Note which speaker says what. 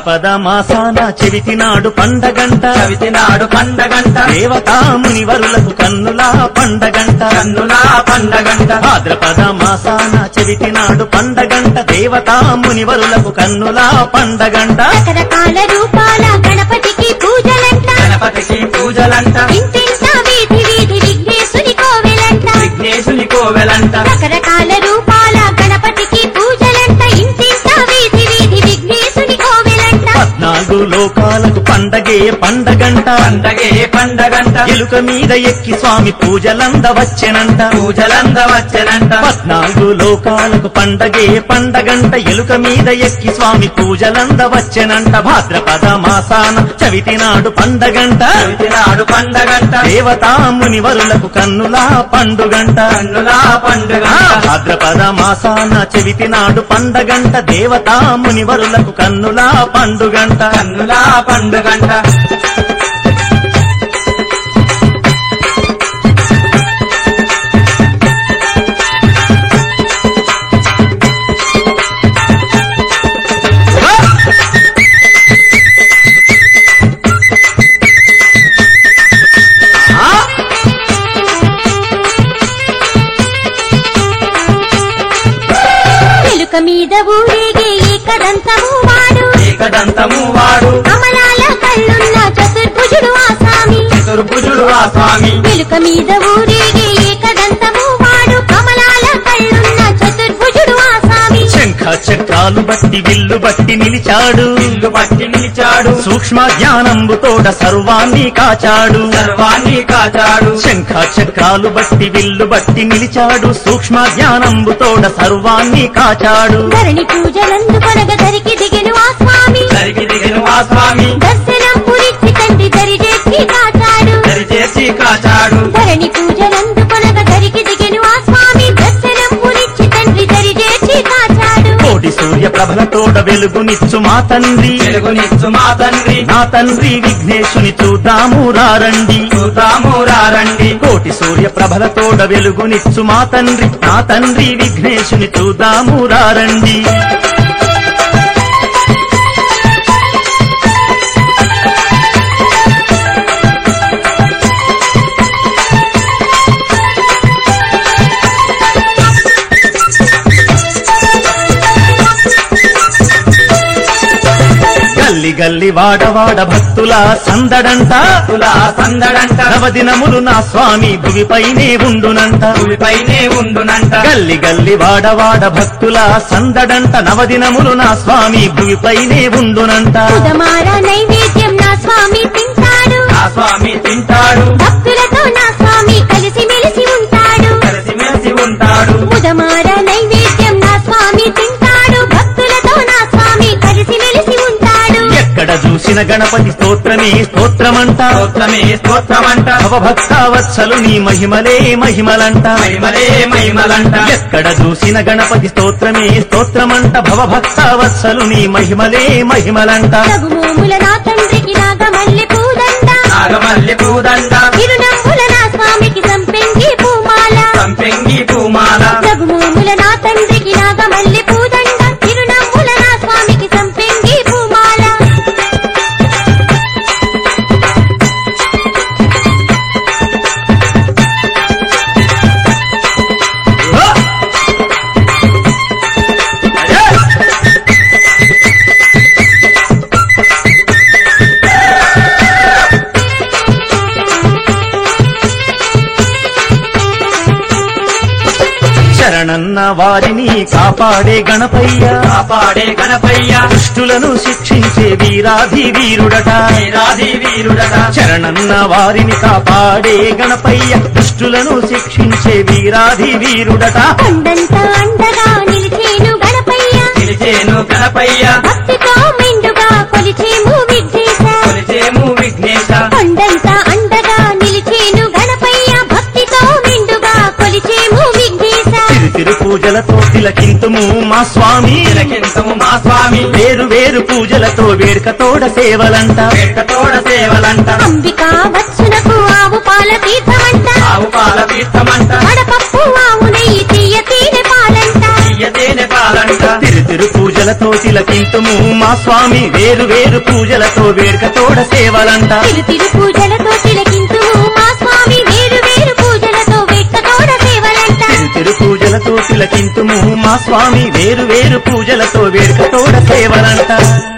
Speaker 1: భాద్రపద మాసాన చెవితి నాడు పండగంట
Speaker 2: చవితి నాడు పండగంట
Speaker 1: దేవతా మునివరులకు కన్నులా పండగంట
Speaker 2: కన్నులా పండగంట
Speaker 1: భాద్రపద మాసాన చెవితి నాడు పండగంట దేవతా మునివరులకు కన్నులా పండగంట
Speaker 3: రకరకాల రూపాల గణపతికి పూజలంట
Speaker 2: గణపతికి పూజలంట
Speaker 3: ఇంటింట వీధి వీధి విఘ్నేశుని కోవెలంట
Speaker 2: విఘ్నేశుని కోవెలంట
Speaker 3: రకరకాల రూపాల గణపతికి పూజలంట ఇంటింట వీధి వీధి విఘ్నేశుని కోవెలంట
Speaker 1: పద్నాలుగు లోకాలకు పండగే పండగంట
Speaker 2: పండగే పండగంట
Speaker 1: ఎలుక మీద ఎక్కి స్వామి పూజలంద వచ్చెనంట
Speaker 2: పూజలంద వచ్చెనంట
Speaker 1: పద్నాలుగు లోకాలకు పండగే పండగంట ఎలుక మీద ఎక్కి స్వామి పూజలంద వచ్చెనంట భాద్రపద మాసాన చవితి నాడు పండగంట
Speaker 2: చవితి నాడు పండగంట
Speaker 1: దేవతా మునివరులకు కన్నులా పండుగంట
Speaker 2: కన్నులా పండుగ
Speaker 1: భాద్రపద మాసాన చెవితి నాడు పండగంట దేవతా మునివరులకు కన్నులా పండుగంట
Speaker 2: కన్నులా పండుగంట
Speaker 3: ఎలుక మీద ఊరేగే ఏకదంతము వాడు
Speaker 2: ఏకదంతము వాడు
Speaker 3: అమలాల కళ్ళున్న చతుర్భుజుడు ఆ స్వామి
Speaker 2: చతుర్భుజుడు ఆ స్వామి
Speaker 3: ఎలుక మీద ఊరేగే ఏకదంతము వాడు కమలాల కళ్ళున్న చతుర్భుజుడు ఆ స్వామి
Speaker 1: శంఖ చక్రాలు బట్టి విల్లు బట్టి నిలిచాడు
Speaker 2: ఇల్లు పట్టి నిలిచాడు
Speaker 1: సూక్ష్మ జ్ఞానంబుతోడ సర్వాన్ని కాచాడు
Speaker 2: సర్వాన్ని కాచాడు
Speaker 1: శంఖ చక్రాలు బట్టి విల్లు బట్టి నిలిచాడు సూక్ష్మ జ్ఞానంబుతోడ సర్వాన్ని కాచాడు
Speaker 3: ధరణి పూజలందుకొనగ ధరికి దిగెను ఆ స్వామి
Speaker 2: సరికి దిగను ఆ స్వామి
Speaker 3: దర్శనం పురిచి తండ్రి దరిచేసి కాచాడు
Speaker 2: దరిచేసి కాచాడు
Speaker 3: ధరణి పూజలందుకొనగ ధరికి దిగెను ఆ స్వామి దర్శనం పురిచి తండ్రి దరిచేసి కాచాడు
Speaker 1: కోటి సూర్య ప్రభలతోడ వెలుగునిచ్చు మా తండ్రి
Speaker 2: వెలుగునిచ్చు మా తండ్రి
Speaker 1: నా తండ్రి విఘ్నేశుని చూద్దాము రారండి
Speaker 2: చూద్దాము రండి
Speaker 1: కోటి సూర్య ప్రభలతోడ వెలుగునిచ్చు మా తండ్రి నా తండ్రి విఘ్నేశుని చూద్దాము రారండి గల్లి గల్లి వాడవాడ భక్తుల సందడంట
Speaker 2: తులా సందడంట
Speaker 1: నవదినములు నా స్వామి భువిపైనే ఉండునంట
Speaker 2: భూమిపైనే ఉండునంట
Speaker 1: గల్లి గల్లి వాడవాడ భక్తుల సందడంట నవదినములు నా స్వామి భువిపైనే ఉండునంట
Speaker 3: ఉదమార నైవేద్యం నా స్వామి తింటాడు
Speaker 2: ఆ స్వామి తింటాడు
Speaker 3: భక్తులతో నా స్వామి కలిసి మెలిసి ఉంటాడు
Speaker 2: కలిసిమెలిసి ఉంటాడు
Speaker 3: ఉదమార నైవేద్యం నా స్వామి తింటాడు భక్తులతో నా స్వామి కలిసి మెలిసి ఉంటాడు
Speaker 1: ఎక్కడ చూసిన గణపతి స్తోత్రమే స్తోత్రమంట
Speaker 2: స్తోత్రమే స్తోత్రమంట
Speaker 1: భక్త వత్సలు నీ మహిమలే మహిమలంట
Speaker 2: మహిమలే మహిమలంట
Speaker 1: ఎక్కడ చూసిన గణపతి స్తోత్రమే స్తోత్రమంట భవభక్త వత్సలు నీ మహిమలే మహిమలంట
Speaker 3: రఘుమోముల నా తండ్రికి నాగమల్లి పూదండ
Speaker 2: నాగమల్లి పూదండ
Speaker 3: తిరునవ్వుల నా స్వామికి సంపెంగి పూమాల
Speaker 2: సంపెంగి పూమాల
Speaker 3: రఘుమోముల నా తండ్రికి నాగమల్లి పూదండ తిరునవ్వుల నా స్వామికి సంపెంగి పూమాల
Speaker 1: శరణన్న వారిని కాపాడే గణపయ్య
Speaker 2: కాపాడే గణపయ్య
Speaker 1: దుష్టులను శిక్షించే వీరాధి వీరుడట
Speaker 2: వీరాది వీరుడట
Speaker 1: శరణన్న వారిని కాపాడే గణపయ్య దుష్టులను శిక్షించే వీరాధి వీరుడట
Speaker 3: కొండంత అండగా నిలిచేను గణపయ్య
Speaker 2: నిలిచేను గణపయ్య
Speaker 3: భక్తితో మెండుగా కొలిచేము విఘ్నేశ
Speaker 2: కొలిచేము విఘ్నేశ
Speaker 3: కొండంత అండగా నిలిచేను గణపయ్య భక్తితో మెండుగా కొలిచేము విఘ్నేశ
Speaker 1: తిరు తిరు పూజలతో తిలకింతుము మా స్వామి
Speaker 2: తిలకింతము మా స్వామి
Speaker 1: వేరు వేరు పూజలతో వేడుకతోడ సేవలంట
Speaker 2: వేటతోడ సేవలంట
Speaker 3: అంబికా వచ్చునకు ఆవు పాల తీర్థమంట
Speaker 2: ఆవు పాల తీర్థమంట
Speaker 3: వడపప్పు ఆవు నెయ్యి తీయ తీరె పాలంట
Speaker 2: తీయతేనె పాలంట
Speaker 1: తిరు తిరు పూజలతో తిల తిలకింతుము మా స్వామి వేరు వేరు పూజలతో వేడుకతోడ సేవలంట
Speaker 3: తిరు తిరు పూజలతో తిలకింతుము మా స్వామి వేరు వేరు పూజలతో వెక్కతోడ సేవలంట
Speaker 1: తిరు తిరు పూజలతో తిలకింతుము మా స్వామి వేరు వేరు పూజలతో వేడుకతోడ సేవలంట